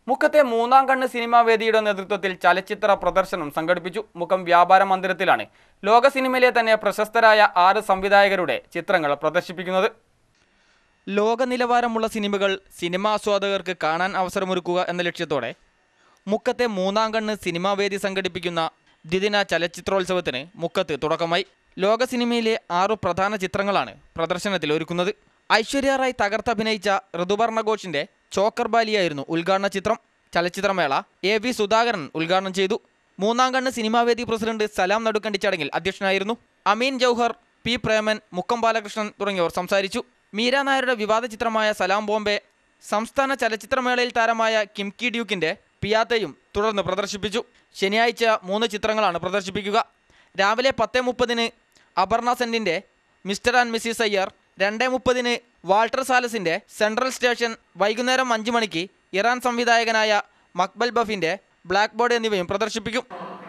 മുക്കത്തെ മൂന്നാം കണ്ണ് സിനിമാ വേദിയുടെ നേതൃത്വത്തിൽ ചലച്ചിത്ര പ്രദർശനം സംഘടിപ്പിച്ചു മുക്കം വ്യാപാര മന്ദിരത്തിലാണ് ലോക സിനിമയിലെ തന്നെ പ്രശസ്തരായ ആറ് സംവിധായകരുടെ ചിത്രങ്ങൾ പ്രദർശിപ്പിക്കുന്നത് ലോക നിലവാരമുള്ള സിനിമകൾ സിനിമാ ആസ്വാദകർക്ക് കാണാൻ അവസരമൊരുക്കുക എന്ന ലക്ഷ്യത്തോടെ മുക്കത്തെ മൂന്നാം കണ്ണ് സിനിമാ വേദി സംഘടിപ്പിക്കുന്ന ദ്വിദിന ചലച്ചിത്രോത്സവത്തിന് മുക്കത്ത് തുടക്കമായി ലോക സിനിമയിലെ ആറു പ്രധാന ചിത്രങ്ങളാണ് പ്രദർശനത്തിൽ ഒരുക്കുന്നത് ഐശ്വര്യ റായ് തകർത്തഭിനയിച്ച ഋതുപർണ ഘോഷിന്റെ ചോക്കർ ബാലിയായിരുന്നു ഉദ്ഘാടന ചിത്രം ചലച്ചിത്രമേള എ വി സുധാകരൻ ഉദ്ഘാടനം ചെയ്തു മൂന്നാം കണ്ണ് സിനിമാവേദി പ്രസിഡന്റ് സലാം നടുക്കണ്ടി ചടങ്ങിൽ അധ്യക്ഷനായിരുന്നു അമീൻ ജൗഹർ പി പ്രേമൻ മുക്കം ബാലകൃഷ്ണൻ തുടങ്ങിയവർ സംസാരിച്ചു മീര നായരുടെ വിവാദ ചിത്രമായ സലാം ബോംബെ സംസ്ഥാന ചലച്ചിത്രമേളയിൽ താരമായ കിംകി ഡ്യൂക്കിന്റെ പിയാത്തയും തുടർന്ന് പ്രദർശിപ്പിച്ചു ശനിയാഴ്ച മൂന്ന് ചിത്രങ്ങളാണ് പ്രദർശിപ്പിക്കുക രാവിലെ പത്ത് മുപ്പതിന് അപർണ സെന്റിന്റെ മിസ്റ്റർ ആൻഡ് മിസ്സിസ് അയ്യർ രണ്ട് മുപ്പതിന് വാൾട്ടർ സാലസിന്റെ സെൻട്രൽ സ്റ്റേഷൻ വൈകുന്നേരം അഞ്ച് മണിക്ക് ഇറാൻ സംവിധായകനായ മക്ബൽ ബഫിന്റെ ബ്ലാക്ക് ബോർഡ് എന്നിവയും പ്രദർശിപ്പിക്കും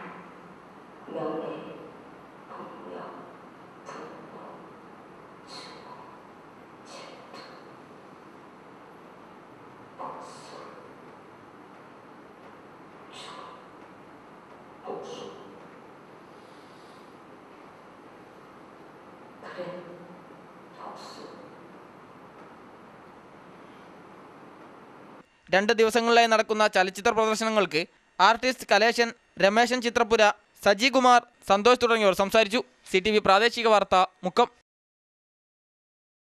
രണ്ട് ദിവസങ്ങളിലായി നടക്കുന്ന ചലച്ചിത്ര പ്രദർശനങ്ങൾക്ക് ആർട്ടിസ്റ്റ് കലേശൻ രമേശൻ ചിത്രപുര സജി കുമാർ സന്തോഷ് തുടങ്ങിയവർ സംസാരിച്ചു സി പ്രാദേശിക വാർത്ത മുക്കം